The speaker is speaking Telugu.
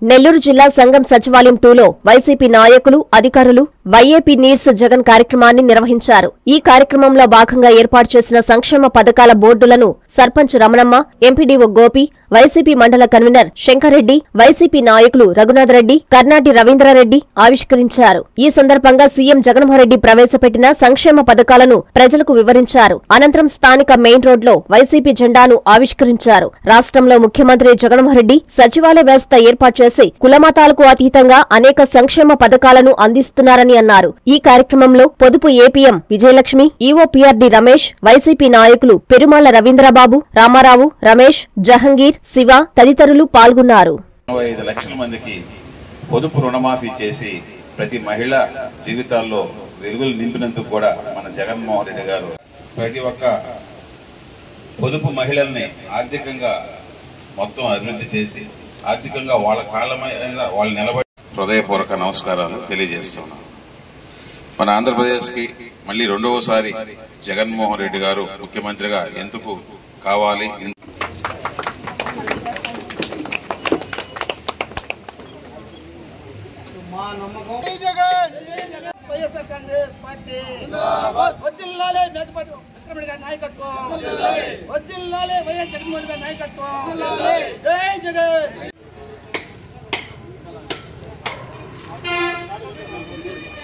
నెల్లూరు జిల్లా సంఘం సచివాలయం టూలో వైసీపీ నాయకులు అధికారులు వైఏపీ నీడ్స్ జగన్ కార్యక్రమాన్ని నిర్వహించారు ఈ కార్యక్రమంలో భాగంగా ఏర్పాటు చేసిన సంక్షేమ పథకాల బోర్డులను సర్పంచ్ రమణమ్మ ఎంపీడీఓ గోపి వైసీపీ మండల కన్వీనర్ శంకర్రెడ్డి వైసీపీ నాయకులు రఘునాథరెడ్డి కర్నాటి రవీంద్రారెడ్డి ఆవిష్కరించారు ఈ సందర్భంగా సీఎం జగన్మోహన్రెడ్డి ప్రవేశపెట్టిన సంక్షేమ పథకాలను ప్రజలకు వివరించారు అనంతరం స్థానిక మెయిన్ రోడ్లో వైసీపీ జెండాను ఆవిష్కరించారు రాష్ట్రంలో ముఖ్యమంత్రి జగన్మోహన్రెడ్డి సచివాలయ వ్యవస్థ ఏర్పాటు చేసి కులమతాలకు అతీతంగా అనేక సంక్షేమ పథకాలను అందిస్తున్నారని అన్నారు ఈ కార్యక్రమంలో పొదుపు APM Vijayalakshmi EOPRD Ramesh YCP నాయకులు పెరుమాళ్ల రవీంద్రబాబు రామారావు రమేష్ జహంగీర్ శివ తదితరులు పాల్గొన్నారు ఇరవై ఐదు లక్షల మందికి పొదుపు రుణమాఫీ చేసి ప్రతి మహిళ జీవితాల్లో వెలుగులు నింపినందుకు కూడా మన జగన్మోహన్ రెడ్డి గారు ప్రతి ఒక్క పొదుపు మహిళల్ని ఆర్థికంగా మొత్తం అభివృద్ధి చేసి ఆర్థికంగా వాళ్ళ కాళ్ళ మీద వాళ్ళు నిలబడి హృదయపూర్వక నమస్కారాలు తెలియజేస్తున్నాం మన ఆంధ్రప్రదేశ్కి మళ్ళీ రెండవసారి జగన్మోహన్ రెడ్డి గారు ముఖ్యమంత్రిగా ఎందుకు కావాలి మా నమ్మకం జై జగన్ వైఎస్ఆర్ కాంగ్రెస్ పార్టీ వద్దిల్లాలే మేకపాటి విక్రమణి గారి నాయకత్వం వద్దిల్లాలే వైఎస్ జగన్మోహన్ గారి నాయకత్వం జై జగన్